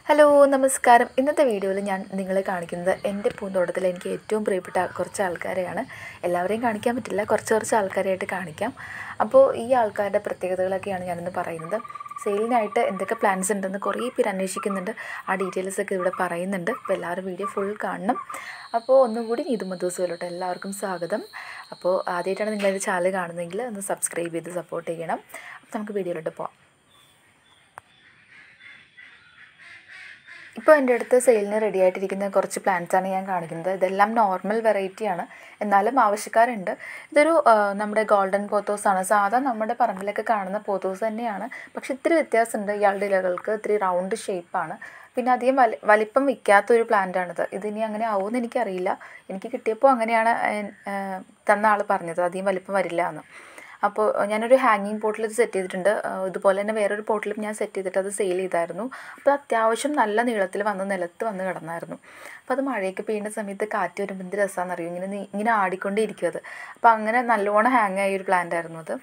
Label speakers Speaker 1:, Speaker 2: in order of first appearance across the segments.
Speaker 1: hello നമസ്കാരം ഇന്നത്തെ വീഡിയോയിൽ ഞാൻ നിങ്ങളെ കാണിക്കുന്നത് എൻ്റെ പൂന്തോട്ടത്തിൽ എനിക്ക് ഏറ്റവും പ്രിയപ്പെട്ട കുറച്ച് ആൾക്കാരെയാണ് എല്ലാവരെയും കാണിക്കാൻ പറ്റില്ല കുറച്ച് കുറച്ച് ആൾക്കാരെയായിട്ട് കാണിക്കാം അപ്പോൾ ഈ ആൾക്കാരുടെ പ്രത്യേകതകളൊക്കെയാണ് ഞാനിന്ന് പറയുന്നത് സെയിലിനായിട്ട് എന്തൊക്കെ പ്ലാൻസ് ഉണ്ടെന്ന് കുറേ പേര് അന്വേഷിക്കുന്നുണ്ട് ആ ഡീറ്റെയിൽസ് ഒക്കെ ഇവിടെ പറയുന്നുണ്ട് അപ്പോൾ എല്ലാവരും വീഡിയോ ഫുൾ കാണണം അപ്പോൾ ഒന്നുകൂടി ഇത് മധുസുലോട്ട് എല്ലാവർക്കും സ്വാഗതം അപ്പോൾ ആദ്യമായിട്ടാണ് നിങ്ങളത് ചാനൽ കാണുന്നതെങ്കിൽ ഒന്ന് സബ്സ്ക്രൈബ് ചെയ്ത് സപ്പോർട്ട് ചെയ്യണം അപ്പോൾ നമുക്ക് വീഡിയോയിലോട്ട് പോകാം ഇപ്പോൾ എൻ്റെ അടുത്ത് സെയിലിന് റെഡി ആയിട്ടിരിക്കുന്ന കുറച്ച് പ്ലാന്റ്സാണ് ഞാൻ കാണിക്കുന്നത് ഇതെല്ലാം നോർമൽ വെറൈറ്റിയാണ് എന്നാലും ആവശ്യക്കാരുണ്ട് ഇതൊരു ആ, നമ്മുടെ ഗോൾഡൻ പോത്തോസ് ആണ് സാധാ നമ്മുടെ പറമ്പിലൊക്കെ കാണുന്ന പോത്തോസ് തന്നെയാണ് പക്ഷെ ഇത്തിരി വ്യത്യാസമുണ്ട് ഇയാളുടെ ഇലകൾക്ക് ഇത്തിരി റൗണ്ട് ഷേപ്പാണ് പിന്നെ അധികം വലി വലിപ്പം വിൽക്കാത്തൊരു പ്ലാന്റാണിത് ഇതിനി അങ്ങനെ ആവുമെന്ന് എനിക്കറിയില്ല എനിക്ക് കിട്ടിയപ്പോൾ അങ്ങനെയാണ് എൻ- ആ, തന്ന ആൾ പറഞ്ഞത് അധികം വലിപ്പം വരില്ല എന്ന് അപ്പോൾ ഞാനൊരു ഹാങ്ങിങ് പോട്ടിൽ ഇത് സെറ്റ് ചെയ്തിട്ടുണ്ട് ആ, ഇതുപോലെ തന്നെ വേറൊരു പോട്ടിലും ഞാൻ സെറ്റ് ചെയ്തിട്ട് അത് സെയിൽ ചെയ്തായിരുന്നു അപ്പോൾ അത്യാവശ്യം നല്ല നീളത്തിൽ വന്ന് നിലത്ത് വന്ന് കിടന്നായിരുന്നു അപ്പോൾ അത് മഴയൊക്കെ പെയ്യുന്ന സമയത്ത് കാറ്റ് വരുമ്പോൾ എന്ത് രസമാണെന്ന് അറിയും ഇങ്ങനെ നീ- ഇങ്ങനെ ആടിക്കൊണ്ടേയിരിക്കും അത് അപ്പോൾ അങ്ങനെ നല്ലോണം ഹാങ് ആയ ഒരു പ്ലാന്റ് ആയിരുന്നു അത്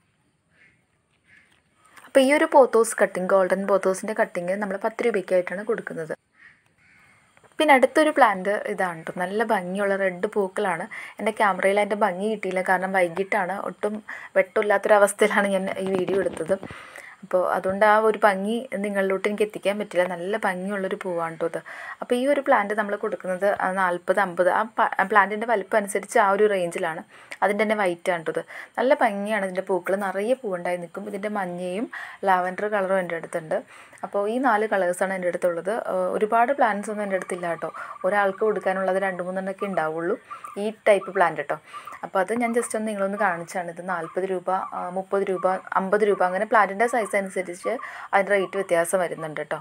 Speaker 1: അപ്പോൾ ഈ ഒരു പോത്തോസ് കട്ടിങ് ഗോൾഡൻ പോത്തോസിൻ്റെ കട്ടിങ് നമ്മൾ പത്ത് രൂപയ്ക്കായിട്ടാണ് കൊടുക്കുന്നത് പിന്നെ അടുത്തൊരു പ്ലാന്റ് ഇതാണ് കേട്ടോ നല്ല ഭംഗിയുള്ള റെഡ് പൂക്കളാണ് എൻ്റെ ക്യാമറയിൽ അതിൻ്റെ ഭംഗി കിട്ടിയില്ല കാരണം വൈകിട്ടാണ് ഒട്ടും വെട്ടമില്ലാത്തൊരവസ്ഥയിലാണ് ഞാൻ ഈ വീഡിയോ എടുത്തത് അപ്പോൾ അതുകൊണ്ട് ആ ഒരു ഭംഗി നിങ്ങളിലോട്ട് എനിക്ക് എത്തിക്കാൻ പറ്റില്ല നല്ല ഭംഗിയുള്ളൊരു പൂവാണ് കേട്ടോ ഇത് അപ്പോൾ ഈ ഒരു പ്ലാന്റ് നമ്മൾ കൊടുക്കുന്നത് നാൽപ്പത് അമ്പത് ആ പ്ലാന്റിൻ്റെ വലിപ്പം അനുസരിച്ച് ആ ഒരു റേഞ്ചിലാണ് അതിൻ്റെ തന്നെ വൈറ്റ് ആണ് കേട്ടോ ഇത് നല്ല ഭംഗിയാണ് ഇതിൻ്റെ പൂക്കൾ നിറയെ പൂവുണ്ടായി നിൽക്കും ഇതിൻ്റെ മഞ്ഞയും ലാവൻഡർ കളറും എൻ്റെ അടുത്തുണ്ട് അപ്പോൾ ഈ നാല് കളേഴ്സാണ് എൻ്റെ അടുത്തുള്ളത് ഏഹ് ഒരുപാട് പ്ലാന്റ്സ് ഒന്നും എൻ്റെ അടുത്തില്ല കേട്ടോ ഒരാൾക്ക് കൊടുക്കാനുള്ളത് രണ്ട് മൂന്നെണ്ണമൊക്കെ ഉണ്ടാവുള്ളൂ ഈ ടൈപ്പ് പ്ലാന്റ് കേട്ടോ അപ്പോൾ അത് ഞാൻ ജസ്റ്റ് ഒന്ന് നിങ്ങളൊന്ന് കാണിച്ചാണ് ഇത് നാൽപ്പത് രൂപ ആ, മുപ്പത് രൂപ അമ്പത് രൂപ അങ്ങനെ പ്ലാന്റിൻ്റെ സൈസ് അനുസരിച്ച് അതിൻ്റെ റേറ്റ് വ്യത്യാസം വരുന്നുണ്ട് കേട്ടോ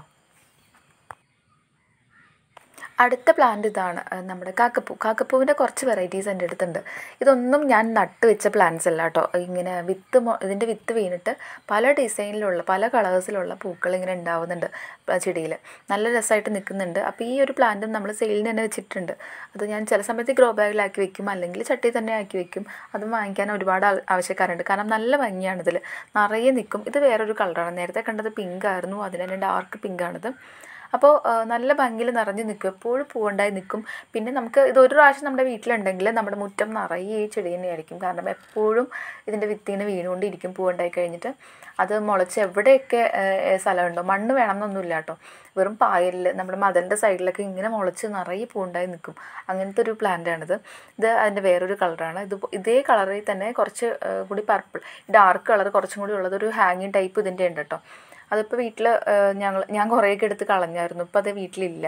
Speaker 1: അടുത്ത പ്ലാന്റ് ഇതാണ് അഹ് നമ്മുടെ കാക്കപ്പൂ കാക്കപ്പൂവിൻ്റെ കുറച്ച് വെറൈറ്റീസ് എൻ്റെ അടുത്തുണ്ട് ഇതൊന്നും ഞാൻ നട്ട് വെച്ച പ്ലാന്റ്സ് അല്ല കേട്ടോ ഇങ്ങനെ വിത്ത് മൊ- ഇതിൻ്റെ വിത്ത് വീണിട്ട് പല ഡിസൈനിലുള്ള പല കളേഴ്സിലുള്ള പൂക്കൾ ഇങ്ങനെ ഉണ്ടാവുന്നുണ്ട് ചെടിയിൽ നല്ല രസമായിട്ട് നിൽക്കുന്നുണ്ട് അപ്പോൾ ഈ ഒരു പ്ലാന്റും നമ്മൾ സെയിലിന് തന്നെ വെച്ചിട്ടുണ്ട് അത് ഞാൻ ചില സമയത്ത് ഗ്രോ ബാഗിലാക്കി വെക്കും അല്ലെങ്കിൽ ചട്ടി തന്നെ ആക്കി വെക്കും അതും വാങ്ങിക്കാൻ ഒരുപാട് ആൾ- ആവശ്യക്കാരുണ്ട് കാരണം നല്ല ഭംഗിയാണ് ഇതിൽ നിറയെ നിൽക്കും ഇത് വേറൊരു കളറാണ് നേരത്തെ കണ്ടത് പിങ്ക് ആയിരുന്നു അതിന് തന്നെ ഡാർക്ക് പിങ്കാണിത് അപ്പോൾ ആ, നല്ല ഭംഗിയിൽ നിറഞ്ഞ് നിൽക്കും എപ്പോഴും പൂവുണ്ടായി നിൽക്കും പിന്നെ നമുക്ക് ഇത് ഒരു പ്രാവശ്യം നമ്മുടെ വീട്ടിലുണ്ടെങ്കിൽ നമ്മുടെ മുറ്റം നിറയെ ഈ ചെടി തന്നെയായിരിക്കും കാരണം എപ്പോഴും ഇതിൻ്റെ വിത്തിങ്ങനെ വീണുകൊണ്ടിരിക്കും പൂവുണ്ടായി കഴിഞ്ഞിട്ട് അത് മുളച്ച് എവിടെയൊക്കെ ഏ, സ്ഥലമുണ്ടോ മണ്ണ് വേണമെന്നൊന്നുമില്ല കേട്ടോ വെറും പായലിൽ നമ്മുടെ മതിലിൻ്റെ സൈഡിലൊക്കെ ഇങ്ങനെ മുളച്ച് നിറയെ പൂവുണ്ടായി നിൽക്കും അങ്ങനത്തെ ഒരു പ്ലാന്റാണിത് ഇത് അതിൻ്റെ വേറൊരു കളറാണ് ഇത് ഇതേ കളറിൽ തന്നെ കുറച്ച് ഏ, കൂടി പർപ്പിൾ ഡാർക്ക് കളർ കുറച്ചും കൂടി ഉള്ളത് ഒരു ഹാങ്ങിങ് ടൈപ്പ് ഇതിൻ്റെ ഉണ്ട് കേട്ടോ അതിപ്പോൾ വീട്ടിൽ ഞങ്ങൾ ഞാൻ കുറേയൊക്കെ എടുത്ത് കളഞ്ഞായിരുന്നു ഇപ്പോൾ അത് വീട്ടിലില്ല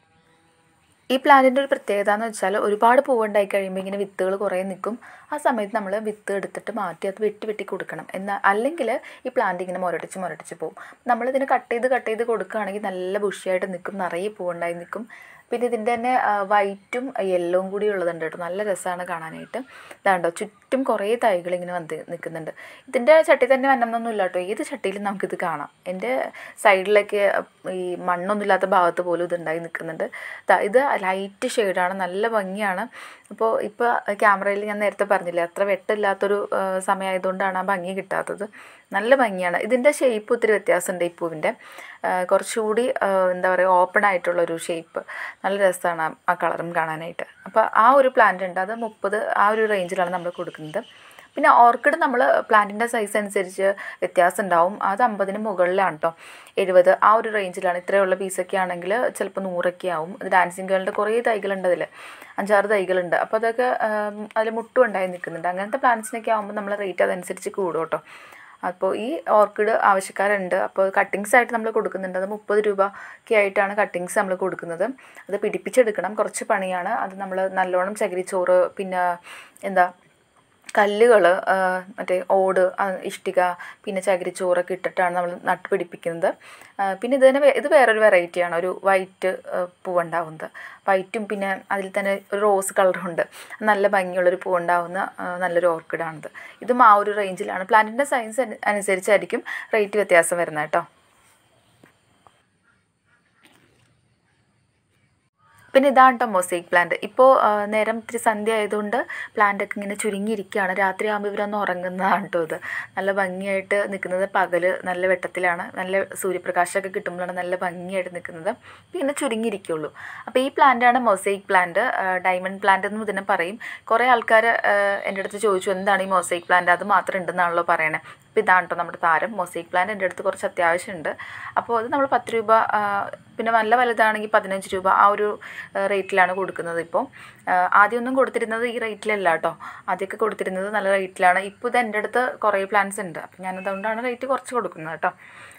Speaker 1: ഈ പ്ലാന്റിൻ്റെ ഒരു പ്രത്യേകത എന്ന് വെച്ചാൽ ഒരുപാട് പൂവുണ്ടായി കഴിയുമ്പോൾ ഇങ്ങനെ വിത്തുകൾ കുറേ നിൽക്കും ആ സമയത്ത് നമ്മൾ വിത്ത് എടുത്തിട്ട് മാറ്റി അത് വെട്ടി വെട്ടി കൊടുക്കണം എന്നാൽ അല്ലെങ്കിൽ ഈ പ്ലാന്റ് ഇങ്ങനെ മുരടിച്ച് മുരടിച്ച് പോകും നമ്മളിതിന് കട്ട് ചെയ്ത് കട്ട് ചെയ്ത് കൊടുക്കുകയാണെങ്കിൽ നല്ല ബുഷിയായിട്ട് നിൽക്കും നിറയെ പൂവുണ്ടായി നിൽക്കും പിന്നെ ഇതിൻ്റെ തന്നെ വൈറ്റും യെല്ലോവും കൂടി ഉള്ളതുണ്ട് കേട്ടോ നല്ല രസമാണ് കാണാനായിട്ട് ഇതാണ്ടോ ചുറ്റും കുറേ തൈകൾ ഇങ്ങനെ വന്ന് നിൽക്കുന്നുണ്ട് ഇതിൻ്റെ ചട്ടി തന്നെ വന്നൊന്നുമില്ല കേട്ടോ ഏത് ചട്ടിയിലും നമുക്കിത് കാണാം എൻ്റെ സൈഡിലൊക്കെ ഈ മണ്ണൊന്നും ഇല്ലാത്ത ഭാഗത്ത് പോലും ഇതുണ്ടായി നിൽക്കുന്നുണ്ട് ദാ ഇത് ലൈറ്റ് ഷെയ്ഡാണ് നല്ല ഭംഗിയാണ് അപ്പോൾ ഇപ്പോൾ ക്യാമറയിൽ ഞാൻ നേരത്തെ പറഞ്ഞില്ലേ അത്ര വെട്ടമില്ലാത്തൊരു ആ, സമയമായതുകൊണ്ടാണ് ആ ഭംഗി കിട്ടാത്തത് നല്ല ഭംഗിയാണ് ഇതിൻ്റെ ഷേപ്പ് ഒത്തിരി വ്യത്യാസമുണ്ട് ഈ പൂവിൻ്റെ ആ, കുറച്ചുകൂടി ആ, എന്താ പറയുക ഓപ്പൺ ആയിട്ടുള്ളൊരു ഷേപ്പ് നല്ല രസമാണ് ആ- ആ കളറും കാണാനായിട്ട് അപ്പോൾ ആ ഒരു പ്ലാന്റ് ഉണ്ട് അത് മുപ്പത് ആ ഒരു റേഞ്ചിലാണ് നമ്മൾ കൊടുക്കുന്നത് പിന്നെ ഓർക്കിഡ് നമ്മൾ പ്ലാന്റിൻ്റെ സൈസ് അനുസരിച്ച് വ്യത്യാസം ഉണ്ടാവും അത് അമ്പതിന് മുകളിലാണ് കേട്ടോ എഴുപത് ആ ഒരു റേഞ്ചിലാണ് ഇത്രയുള്ള പീസൊക്കെ ആണെങ്കിൽ ചിലപ്പോൾ നൂറൊക്കെ ആവും ഇത് ഡാൻസിങ് ഗേളിൻ്റെ കുറേ തൈകളുണ്ട് അതിൽ അഞ്ചാറ് തൈകളുണ്ട് അപ്പോൾ അതൊക്കെ അതിൽ മുട്ടും ഉണ്ടായി നിൽക്കുന്നുണ്ട് അങ്ങനത്തെ പ്ലാന്റ്സിനൊക്കെ ആകുമ്പോൾ നമ്മൾ റേറ്റ് അതനുസരിച്ച് കൂടും കേട്ടോ അപ്പോൾ ഈ ഓർക്കിഡ് ആവശ്യക്കാരുണ്ട് അപ്പോൾ കട്ടിങ്സ് ആയിട്ട് നമ്മൾ കൊടുക്കുന്നുണ്ട് അത് മുപ്പത് രൂപയ്ക്ക് ആയിട്ടാണ് കട്ടിങ്സ് നമ്മൾ കൊടുക്കുന്നത് അത് പിടിപ്പിച്ചെടുക്കണം കുറച്ച് പണിയാണ് അത് നമ്മൾ നല്ലോണം ചകിരിച്ചോറ് പിന്നെ എന്താ കല്ലുകൾ മറ്റേ ഓട് ആ, ഇഷ്ടിക പിന്നെ ചകിരിച്ചോറൊക്കെ ഇട്ടിട്ടാണ് നമ്മൾ നട്ട് പിടിപ്പിക്കുന്നത് ആ, പിന്നെ ഇത് തന്നെ വേ- ഇത് വേറൊരു വെറൈറ്റിയാണ് ഒരു വൈറ്റ് പൂവുണ്ടാവുന്നത് വൈറ്റും പിന്നെ അതിൽ തന്നെ ഒരു റോസ് കളറുണ്ട് നല്ല ഭംഗിയുള്ളൊരു പൂവുണ്ടാവുന്ന ആ, നല്ലൊരു ഓർക്കിഡാണിത് ഇതും ആ ഒരു റേഞ്ചിലാണ് പ്ലാന്റിൻ്റെ സൈസ് അനുസരിച്ചായിരിക്കും റേറ്റ് വ്യത്യാസം വരുന്നത് കേട്ടോ പിന്നെ ഇതാണ് കേട്ടോ മൊസൈക്ക് പ്ലാന്റ് ഇപ്പോൾ നേരം ഇത്തിരി സന്ധ്യ ആയതുകൊണ്ട് പ്ലാന്റൊക്കെ ഇങ്ങനെ ചുരുങ്ങിയിരിക്കുകയാണ് രാത്രി ആകുമ്പോൾ ഇവരൊന്ന് ഉറങ്ങുന്നതാണ് കേട്ടോ ഇത് നല്ല ഭംഗിയായിട്ട് നിൽക്കുന്നത് പകൽ നല്ല വെട്ടത്തിലാണ് നല്ല സൂര്യപ്രകാശമൊക്കെ കിട്ടുമ്പോഴാണ് നല്ല ഭംഗിയായിട്ട് നിൽക്കുന്നത് പിന്നെ ചുരുങ്ങിയിരിക്കുള്ളൂ അപ്പോൾ ഈ പ്ലാന്റാണ് മൊസൈക്ക് പ്ലാന്റ് ഡയമണ്ട് പ്ലാന്റ് എന്ന് ഇതിനെ പറയും കുറേ ആൾക്കാർ എൻ്റെ അടുത്ത് ചോദിച്ചു എന്താണ് ഈ മൊസൈക്ക് പ്ലാന്റ് അത് മാത്രം ഉണ്ടെന്നാണല്ലോ പറയണേ അപ്പോൾ ഇതാണ് കേട്ടോ നമ്മുടെ താരം മൊസൈക്ക് പ്ലാന്റ് എൻ്റെ അടുത്ത് കുറച്ച് അത്യാവശ്യമുണ്ട് അപ്പോൾ അത് നമ്മൾ പത്ത് രൂപ ആ, പിന്നെ നല്ല വലുതാണെങ്കിൽ പതിനഞ്ച് രൂപ ആ ഒരു റേറ്റിലാണ് കൊടുക്കുന്നത് ഇപ്പോൾ ആദ്യമൊന്നും കൊടുത്തിരുന്നത് ഈ റേറ്റിലല്ല കേട്ടോ ആദ്യമൊക്കെ കൊടുത്തിരുന്നത് നല്ല റേറ്റിലാണ് ഇപ്പോൾ ഇത് എൻ്റെ അടുത്ത് കുറേ പ്ലാൻസ് ഉണ്ട് അപ്പോൾ ഞാനതുകൊണ്ടാണ് റേറ്റ് കുറച്ച് കൊടുക്കുന്നത് കേട്ടോ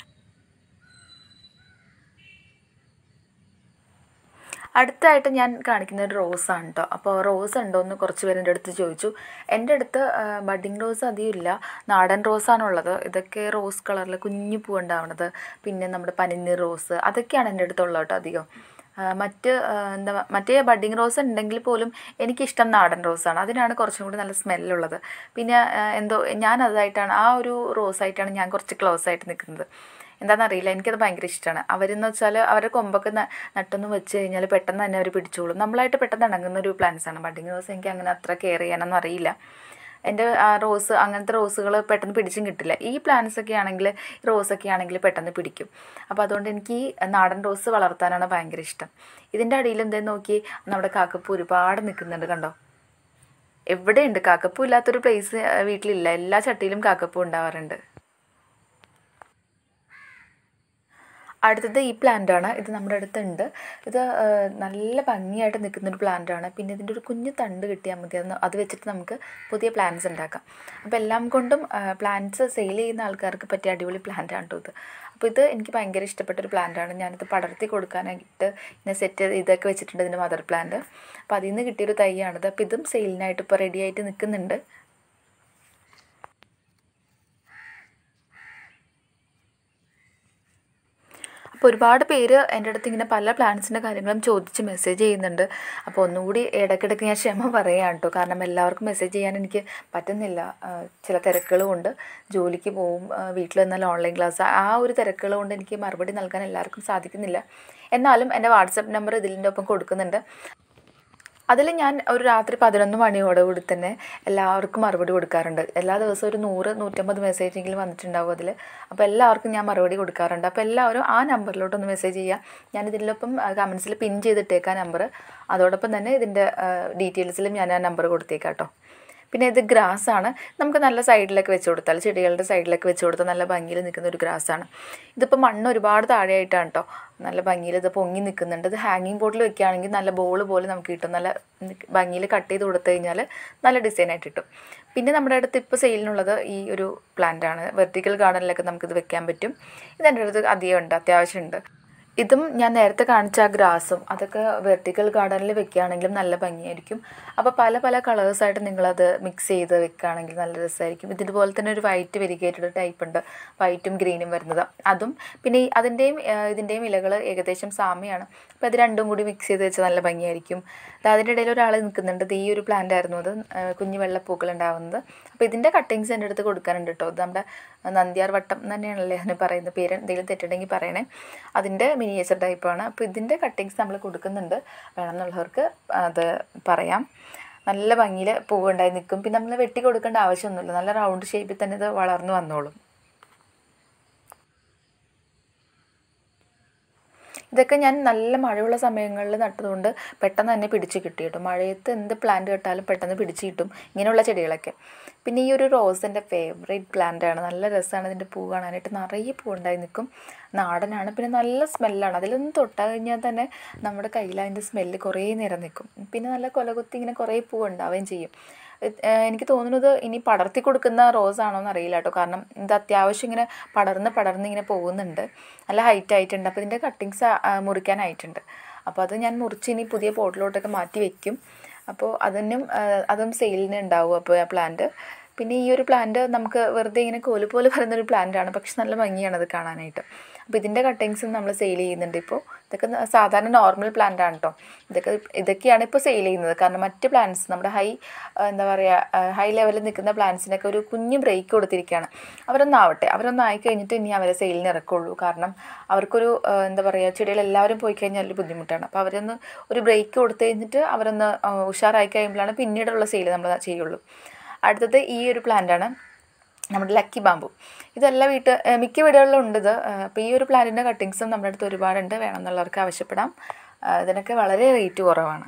Speaker 1: അടുത്തായിട്ട് ഞാൻ കാണിക്കുന്ന ഒരു റോസാണ് കേട്ടോ അപ്പോൾ റോസ് ഉണ്ടോ എന്ന് കുറച്ച് പേര് എൻ്റെ അടുത്ത് ചോദിച്ചു എൻ്റെ അടുത്ത് ബഡിങ് റോസ് അധികം ഇല്ല നാടൻ റോസാണുള്ളത് ഇതൊക്കെ റോസ് കളറിൽ കുഞ്ഞു പൂ ഉണ്ടാവുന്നത് പിന്നെ നമ്മുടെ പനിനീർ റോസ് അതൊക്കെയാണ് എൻ്റെ അടുത്തുള്ളത് കേട്ടോ അധികം ആ, മറ്റ് ആ, എന്താ മറ്റേ ബഡിങ് റോസ് ഉണ്ടെങ്കിൽ പോലും എനിക്കിഷ്ടം നാടൻ റോസാണ് അതിനാണ് കുറച്ചും കൂടി നല്ല സ്മെല്ലുള്ളത് പിന്നെ ആ, എന്തോ ഞാൻ അതായിട്ടാണ് ആ ഒരു റോസായിട്ടാണ് ഞാൻ കുറച്ച് ക്ലോസ് ആയിട്ട് നിൽക്കുന്നത് എന്താണെന്നറിയില്ല എനിക്കത് ഭയങ്കര ഇഷ്ടമാണ് അവരെന്ന് വെച്ചാൽ അവരുടെ കൊമ്പൊക്കെ ന- നട്ടൊന്ന് വെച്ച് കഴിഞ്ഞാൽ പെട്ടെന്ന് തന്നെ അവർ പിടിച്ചോളും നമ്മളായിട്ട് പെട്ടെന്ന് ഇണങ്ങുന്ന ഒരു പ്ലാന്റ്സ് ആണ് ബഡിങ് റോസ് എനിക്ക് അങ്ങനെ അത്ര കെയർ ചെയ്യാനൊന്നും അറിയില്ല എൻ്റെ ആ റോസ് അങ്ങനത്തെ റോസുകൾ പെട്ടെന്ന് പിടിച്ചും കിട്ടില്ല ഈ പ്ലാന്റ്സ് ഒക്കെ ആണെങ്കിൽ റോസൊക്കെ ആണെങ്കിൽ പെട്ടെന്ന് പിടിക്കും അപ്പോൾ അതുകൊണ്ട് എനിക്ക് ഈ നാടൻ റോസ് വളർത്താനാണ് ഭയങ്കര ഇഷ്ടം ഇതിൻ്റെ അടിയിൽ എന്തേലും നോക്കി നമ്മുടെ കാക്കപ്പൂ ഒരുപാട് നിൽക്കുന്നുണ്ട് കണ്ടോ എവിടെയുണ്ട് കാക്കപ്പൂ ഇല്ലാത്തൊരു പ്ലേസ് വീട്ടിലില്ല എല്ലാ ചട്ടിയിലും കാക്കപ്പൂ ഉണ്ടാവാറുണ്ട് അടുത്തത് ഈ പ്ലാന്റാണ് ഇത് നമ്മുടെ അടുത്തുണ്ട് ഇത് ആ, നല്ല ഭംഗിയായിട്ട് നിൽക്കുന്നൊരു പ്ലാന്റാണ് പിന്നെ ഇതിൻ്റെ ഒരു കുഞ്ഞു തണ്ട് കിട്ടിയാൽ മതി അത് അത് വെച്ചിട്ട് നമുക്ക് പുതിയ പ്ലാന്റ്സ് ഉണ്ടാക്കാം അപ്പോൾ എല്ലാം കൊണ്ടും പ്ലാന്റ്സ് സെയിൽ ചെയ്യുന്ന ആൾക്കാർക്ക് പറ്റിയ അടിപൊളി പ്ലാന്റാണ് കേട്ടോ ഇത് അപ്പോൾ ഇത് എനിക്ക് ഭയങ്കര ഇഷ്ടപ്പെട്ട ഒരു പ്ലാന്റാണ് ഞാനിത് പടർത്തി കൊടുക്കാനായിട്ട് ഇങ്ങനെ സെറ്റ് ഇതൊക്കെ വെച്ചിട്ടുണ്ട് ഇതിൻ്റെ മദർ പ്ലാന്റ് അപ്പോൾ അതിൽ നിന്ന് കിട്ടിയൊരു തൈയാണിത് അപ്പോൾ ഇതും സെയിലിനായിട്ട് ഇപ്പോൾ റെഡി ആയിട്ട് നിൽക്കുന്നുണ്ട് അപ്പോൾ ഒരുപാട് പേര് എൻ്റെ അടുത്ത് ഇങ്ങനെ പല പ്ലാൻസിൻ്റെ കാര്യങ്ങളും ചോദിച്ച് മെസ്സേജ് ചെയ്യുന്നുണ്ട് അപ്പോൾ ഒന്നുകൂടി ഇടയ്ക്കിടയ്ക്ക് ഞാൻ ക്ഷമ പറയാം കേട്ടോ കാരണം എല്ലാവർക്കും മെസ്സേജ് ചെയ്യാൻ എനിക്ക് പറ്റുന്നില്ല ആ, ചില തിരക്കുകളും ഉണ്ട് ജോലിക്ക് പോവും ആ, വീട്ടിൽ നിന്നാൽ ഓൺലൈൻ ക്ലാസ് ആ ഒരു തിരക്കുകൾ കൊണ്ട് എനിക്ക് മറുപടി നൽകാൻ എല്ലാവർക്കും സാധിക്കുന്നില്ല എന്നാലും എൻ്റെ വാട്സപ്പ് നമ്പർ ഇതിൻ്റെ ഒപ്പം കൊടുക്കുന്നുണ്ട് അതിൽ ഞാൻ ഒരു രാത്രി പതിനൊന്ന് മണിയോടുകൂടി തന്നെ എല്ലാവർക്കും മറുപടി കൊടുക്കാറുണ്ട് എല്ലാ ദിവസവും ഒരു നൂറ് നൂറ്റമ്പത് മെസ്സേജെങ്കിലും വന്നിട്ടുണ്ടാവും അതിൽ അപ്പോൾ എല്ലാവർക്കും ഞാൻ മറുപടി കൊടുക്കാറുണ്ട് അപ്പോൾ എല്ലാവരും ആ നമ്പറിലോട്ടൊന്ന് മെസ്സേജ് ചെയ്യുക ഞാൻ ഇതിലൊപ്പം കമൻസിൽ പിൻ ചെയ്തിട്ടേക്കാം നമ്പർ അതോടൊപ്പം തന്നെ ഇതിൻ്റെ ഡീറ്റെയിൽസിലും ഞാൻ ആ നമ്പർ കൊടുത്തേക്കാം കേട്ടോ പിന്നെ ഇത് ഗ്രാസ് ആണ് നമുക്ക് നല്ല സൈഡിലൊക്കെ വെച്ച് കൊടുത്താൽ ചെടികളുടെ സൈഡിലൊക്കെ വെച്ച് കൊടുത്താൽ നല്ല ഭംഗിയിൽ നിൽക്കുന്ന ഒരു ഗ്രാസ് ആണ് ഇതിപ്പോൾ മണ്ണ് ഒരുപാട് താഴെയായിട്ടാണ് കേട്ടോ നല്ല ഭംഗിയിൽ ഇത് പൊങ്ങി നിൽക്കുന്നുണ്ട് ഇത് ഹാങ്ങിങ് ബോർഡിൽ വെക്കുകയാണെങ്കിൽ നല്ല ബോൾ പോലെ നമുക്ക് കിട്ടും നല്ല ഭംഗിയിൽ കട്ട് ചെയ്ത് കൊടുത്തു കഴിഞ്ഞാൽ നല്ല ഡിസൈനായിട്ട് കിട്ടും പിന്നെ നമ്മുടെ അടുത്ത് ഇപ്പോൾ സെയിലിനുള്ളത് ഈ ഒരു പ്ലാന്റ് ആണ് വെർട്ടിക്കൽ ഗാർഡനിലൊക്കെ നമുക്കിത് വെക്കാൻ പറ്റും ഇത് എൻ്റെ അടുത്ത് അധികം ഉണ്ട് അത്യാവശ്യമുണ്ട് ഇതും ഞാൻ നേരത്തെ കാണിച്ച ആ ഗ്രാസും അതൊക്കെ വെർട്ടിക്കൽ ഗാർഡനിൽ വെക്കുകയാണെങ്കിലും നല്ല ഭംഗിയായിരിക്കും അപ്പോൾ പല പല കളേഴ്സായിട്ട് നിങ്ങളത് മിക്സ് ചെയ്ത് വെക്കുകയാണെങ്കിൽ നല്ല രസമായിരിക്കും ഇതുപോലെ തന്നെ ഒരു വൈറ്റ് വെരിഗേറ്റഡ് ടൈപ്പ് ഉണ്ട് വൈറ്റും ഗ്രീനും വരുന്നത് അതും പിന്നെ ഈ അതിൻ്റെയും ഇതിൻ്റെയും ഇലകൾ ഏകദേശം സാമ്യമാണ് അപ്പോൾ അത് രണ്ടും കൂടി മിക്സ് ചെയ്ത് വെച്ചാൽ നല്ല ഭംഗിയായിരിക്കും അത് അതിൻ്റെ ഇടയിൽ ഒരാൾ നിൽക്കുന്നുണ്ട് ഇത് ഈ ഒരു പ്ലാന്റ് ആയിരുന്നു അത് ആ, കുഞ്ഞു വെള്ളപ്പൂക്കൾ ഉണ്ടാവുന്നത് അപ്പോൾ ഇതിൻ്റെ കട്ടിങ്സ് എൻ്റെ അടുത്ത് കൊടുക്കാനുണ്ട് കേട്ടോ ഇത് നമ്മുടെ നന്ദിയാർ വട്ടം എന്ന് തന്നെയാണല്ലേ അതിന് പറയുന്ന പേര് എന്തെങ്കിലും തെറ്റുണ്ടെങ്കിൽ പറയണേ അതിൻ്റെ മിനിയേച്ചർ ടൈപ്പാണ് അപ്പോൾ ഇതിൻ്റെ കട്ടിങ്സ് നമ്മൾ കൊടുക്കുന്നുണ്ട് വേണമെന്നുള്ളവർക്ക് അത് പറയാം നല്ല ഭംഗിയിൽ പൂവുണ്ടായി നിൽക്കും പിന്നെ നമ്മൾ വെട്ടി കൊടുക്കേണ്ട ആവശ്യമൊന്നുമില്ല നല്ല റൗണ്ട് ഷേപ്പിൽ തന്നെ ഇത് വളർന്നു വന്നോളും ഇതൊക്കെ ഞാൻ നല്ല മഴയുള്ള സമയങ്ങളിൽ നട്ടതുകൊണ്ട് പെട്ടെന്ന് തന്നെ പിടിച്ച് കിട്ടി കേട്ടോ മഴയത്ത് എന്ത് പ്ലാന്റ് കേട്ടാലും പെട്ടെന്ന് പിടിച്ച് കിട്ടും ഇങ്ങനെയുള്ള ചെടികളൊക്കെ പിന്നെ ഈ ഒരു റോസ് എൻ്റെ ഫേവറേറ്റ് പ്ലാന്റ് ആണ് നല്ല രസമാണ് ഇതിൻ്റെ പൂ കാണാനായിട്ട് നിറയെ പൂ ഉണ്ടായി നിൽക്കും നാടനാണ് പിന്നെ നല്ല സ്മെല്ലാണ് അതിലൊന്ന് തൊട്ടാൽ കഴിഞ്ഞാൽ തന്നെ നമ്മുടെ കയ്യിൽ അതിൻ്റെ സ്മെല്ല് കുറേ നേരം നിൽക്കും പിന്നെ നല്ല കൊലകുത്തി ഇങ്ങനെ കുറേ പൂ ഉണ്ടാവുകയും ചെയ്യും ഇത്, ഏഹ് എനിക്ക് തോന്നുന്നത് ഇനി പടർത്തി കൊടുക്കുന്ന റോസ് ആണോ എന്ന് അറിയില്ല കേട്ടോ കാരണം ഇത് അത്യാവശ്യം ഇങ്ങനെ പടർന്ന് പടർന്ന് ഇങ്ങനെ പോകുന്നുണ്ട് നല്ല ഹൈറ്റ് ആയിട്ടുണ്ട് അപ്പോൾ ഇതിൻ്റെ കട്ടിങ്സ് മുറിക്കാനായിട്ടുണ്ട് അപ്പോൾ അത് ഞാൻ മുറിച്ച് ഇനി പുതിയ പോട്ടിലോട്ടൊക്കെ മാറ്റി വെക്കും അപ്പോൾ അതിനും ഏഹ് അതും സെയിലിന് ഉണ്ടാവും അപ്പോൾ ആ പ്ലാന്റ് പിന്നെ ഈ ഒരു പ്ലാന്റ് നമുക്ക് വെറുതെ ഇങ്ങനെ കോല് പോലെ വരുന്നൊരു പ്ലാന്റ് ആണ് പക്ഷെ നല്ല ഭംഗിയാണ് അത് കാണാനായിട്ട് അപ്പോൾ ഇതിൻ്റെ കട്ടിങ്സും നമ്മൾ സെയിൽ ചെയ്യുന്നുണ്ട് ഇപ്പോൾ ഇതൊക്കെ ന- സാധാരണ നോർമൽ പ്ലാന്റ് ആണ് കേട്ടോ ഇതൊക്കെ ഇതൊക്കെയാണ് ഇപ്പോൾ സെയിൽ ചെയ്യുന്നത് കാരണം മറ്റ് പ്ലാന്റ്സ് നമ്മുടെ ഹൈ എന്താ പറയുക ഹൈ ലെവലിൽ നിൽക്കുന്ന പ്ലാന്റ്സിനൊക്കെ ഒരു കുഞ്ഞു ബ്രേക്ക് കൊടുത്തിരിക്കുകയാണ് അവരൊന്നാവട്ടെ അവരൊന്ന് ആയി കഴിഞ്ഞിട്ട് ഇനി അവരെ സെയിലിന് ഇറക്കുള്ളൂ കാരണം അവർക്കൊരു ആ, എന്താ പറയുക ചെടികൾ എല്ലാവരും പോയി കഴിഞ്ഞാൽ ഒരു ബുദ്ധിമുട്ടാണ് അപ്പോൾ അവരൊന്ന് ഒരു ബ്രേക്ക് കൊടുത്തു കഴിഞ്ഞിട്ട് അവരൊന്ന് ആ, ഉഷാറായി കഴിയുമ്പോഴാണ് പിന്നീടുള്ള സെയിൽ നമ്മൾ ചെയ്യുള്ളൂ അടുത്തത് ഈ ഒരു പ്ലാന്റാണ് നമ്മുടെ ലക്കി ബാമ്പു ഇതെല്ലാം വീട്ട് ഏഹ് മിക്ക വീടുകളിലും ഉണ്ട് ഇത് ഏഹ് അപ്പോൾ ഈ ഒരു പ്ലാന്റിൻ്റെ കട്ടിങ്സും നമ്മുടെ അടുത്ത് ഒരുപാടുണ്ട് വേണമെന്നുള്ളവർക്ക് ആവശ്യപ്പെടാം ഏഹ് ഇതിനൊക്കെ വളരെ റേറ്റ് കുറവാണ്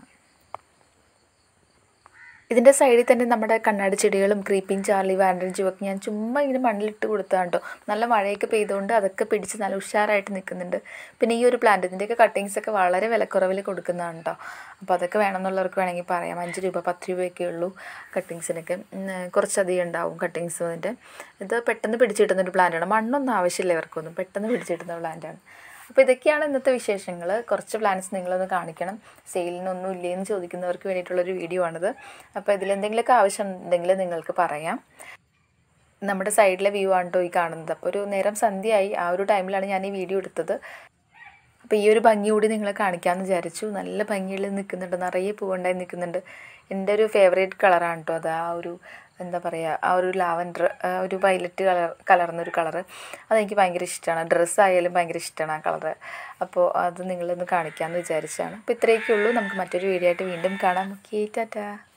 Speaker 1: ഇതിൻ്റെ സൈഡിൽ തന്നെ നമ്മുടെ കണ്ണാടി ചെടികളും ക്രീപ്പിംഗ് ചാർലി വാൻഡൻജും ഒക്കെ ഞാൻ ചുമ്മാ ഇങ്ങനെ മണ്ണിലിട്ട് കൊടുത്തതാണ് കേട്ടോ നല്ല മഴയൊക്കെ പെയ്തുകൊണ്ട് അതൊക്കെ പിടിച്ച് നല്ല ഉഷാറായിട്ട് നിൽക്കുന്നുണ്ട് പിന്നെ ഈ ഒരു പ്ലാന്റ് ഇതിൻ്റെയൊക്കെ കട്ടിങ്സ് ഒക്കെ വളരെ വിലക്കുറവിൽ കൊടുക്കുന്നതാണ് കേട്ടോ അപ്പോൾ അതൊക്കെ വേണമെന്നുള്ളവർക്ക് വേണമെങ്കിൽ പറയാം അഞ്ച് രൂപ പത്ത് രൂപയൊക്കെ ഉള്ളൂ കട്ടിങ്സിനൊക്കെ ഉം, കുറച്ചധികം ഉണ്ടാവും കട്ടിങ്സ് ഇതിൻ്റെ ഇത് പെട്ടെന്ന് പിടിച്ച് കിട്ടുന്ന ഒരു പ്ലാന്റാണ് മണ്ണൊന്നും ആവശ്യമില്ല ഇവർക്കൊന്നും പെട്ടെന്ന് പിടിച്ച് കിട്ടുന്ന പ്ലാന്റാണ് അപ്പോൾ ഇതൊക്കെയാണ് ഇന്നത്തെ വിശേഷങ്ങൾ കുറച്ച് പ്ലാൻസ് നിങ്ങളൊന്ന് കാണിക്കണം സെയിലിനൊന്നും ഇല്ലേന്ന് ചോദിക്കുന്നവർക്ക് വേണ്ടിയിട്ടുള്ളൊരു വീഡിയോ ആണിത് അപ്പോൾ ഇതിലെന്തെങ്കിലുമൊക്കെ ആവശ്യം ഉണ്ടെങ്കിൽ നിങ്ങൾക്ക് പറയാം നമ്മുടെ സൈഡിലെ വ്യൂ ആണ് കേട്ടോ ഈ കാണുന്നത് അപ്പോൾ ഒരു നേരം സന്ധ്യയായി ആ ഒരു ടൈമിലാണ് ഞാൻ ഈ വീഡിയോ എടുത്തത് അപ്പോൾ ഈ ഒരു ഭംഗി കൂടി നിങ്ങളെ കാണിക്കാമെന്ന് വിചാരിച്ചു നല്ല ഭംഗിയിൽ നിൽക്കുന്നുണ്ട് നിറയെ പൂവുണ്ടായി നിൽക്കുന്നുണ്ട് എൻ്റെ ഒരു ഫേവറേറ്റ് കളറാണ് കേട്ടോ അത് ആ ഒരു എന്താ പറയുക ആ ഒരു ലാവൻഡർ ഒരു വയലറ്റ് കളർ കലർന്നൊരു കളറ് അതെനിക്ക് ഭയങ്കര ഇഷ്ടമാണ് ഡ്രസ്സായാലും ഭയങ്കര ഇഷ്ടമാണ് ആ കളറ് അപ്പോൾ അത് നിങ്ങളൊന്ന് കാണിക്കാമെന്ന് വിചാരിച്ചാണ് അപ്പോൾ ഇത്രയൊക്കെ ഉള്ളൂ നമുക്ക് മറ്റൊരു വീഡിയോ ആയിട്ട് വീണ്ടും കാണാം ഓക്കെ ടാറ്റാ